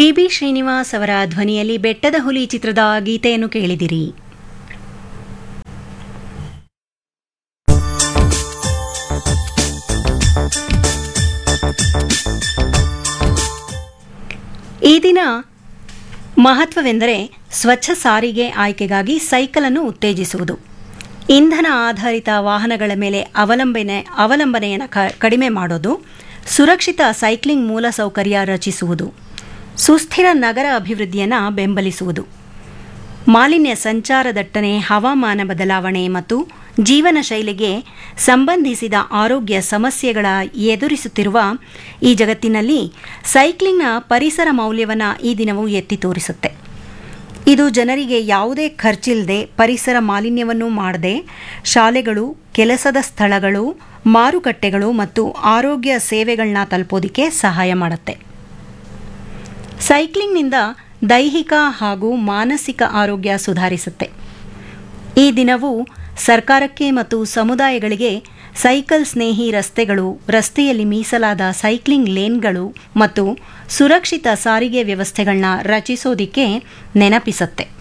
P B Srinivas ಅವರ ಧ್ವನಿಯಲ್ಲಿ ಬೆಟ್ಟದ ಹುಲಿ ಚಿತ್ರದ ಗೀತೆಯನ್ನು ಕೇಳಿದಿರಿ ಈ ದಿನ ಮಹತ್ವವೆಂದರೆ ಸ್ವಚ್ಛ ಸಾರಿಗೆ ಆಯ್ಕೆಗಾಗಿ ಸೈಕಲನ್ನು ಉತ್ತೇಜಿಸುವುದು ಇಂಧನ ಆಧಾರಿತ ವಾಹನಗಳ ಮೇಲೆ ಅವಲಂಬನೆ ಅವಲಂಬನೆಯನ್ನು ಕ ಕಡಿಮೆ ಮಾಡೋದು ಸುರಕ್ಷಿತ ಸೈಕ್ಲಿಂಗ್ ಮೂಲಸೌಕರ್ಯ ರಚಿಸುವುದು ಸುಸ್ಥಿರ ನಗರ ಅಭಿವೃದ್ಧಿಯನ್ನು ಬೆಂಬಲಿಸುವುದು ಮಾಲಿನ್ಯ ಸಂಚಾರ ದಟ್ಟಣೆ ಹವಾಮಾನ ಬದಲಾವಣೆ ಮತ್ತು ಜೀವನ ಶೈಲಿಗೆ ಸಂಬಂಧಿಸಿದ ಆರೋಗ್ಯ ಸಮಸ್ಯೆಗಳ ಎದುರಿಸುತ್ತಿರುವ ಈ ಜಗತ್ತಿನಲ್ಲಿ ಸೈಕ್ಲಿಂಗ್ನ ಪರಿಸರ ಮೌಲ್ಯವನ್ನು ಈ ದಿನವು ಎತ್ತಿ ತೋರಿಸುತ್ತೆ ಇದು ಜನರಿಗೆ ಯಾವುದೇ ಖರ್ಚಿಲ್ಲದೆ ಪರಿಸರ ಮಾಲಿನ್ಯವನ್ನು ಮಾಡದೆ ಶಾಲೆಗಳು ಕೆಲಸದ ಸ್ಥಳಗಳು ಮಾರುಕಟ್ಟೆಗಳು ಮತ್ತು ಆರೋಗ್ಯ ಸೇವೆಗಳನ್ನ ತಲುಪೋದಕ್ಕೆ ಸಹಾಯ ಮಾಡುತ್ತೆ ಸೈಕ್ಲಿಂಗ್ನಿಂದ ದೈಹಿಕ ಹಾಗೂ ಮಾನಸಿಕ ಆರೋಗ್ಯ ಸುಧಾರಿಸುತ್ತೆ ಈ ದಿನವು ಸರ್ಕಾರಕ್ಕೆ ಮತ್ತು ಸಮುದಾಯಗಳಿಗೆ ಸೈಕಲ್ ಸ್ನೇಹಿ ರಸ್ತೆಗಳು ರಸ್ತೆಯಲ್ಲಿ ಮೀಸಲಾದ ಸೈಕ್ಲಿಂಗ್ ಲೇನ್ಗಳು ಮತ್ತು ಸುರಕ್ಷಿತ ಸಾರಿಗೆ ವ್ಯವಸ್ಥೆಗಳನ್ನ ರಚಿಸೋದಿಕ್ಕೆ ನೆನಪಿಸುತ್ತೆ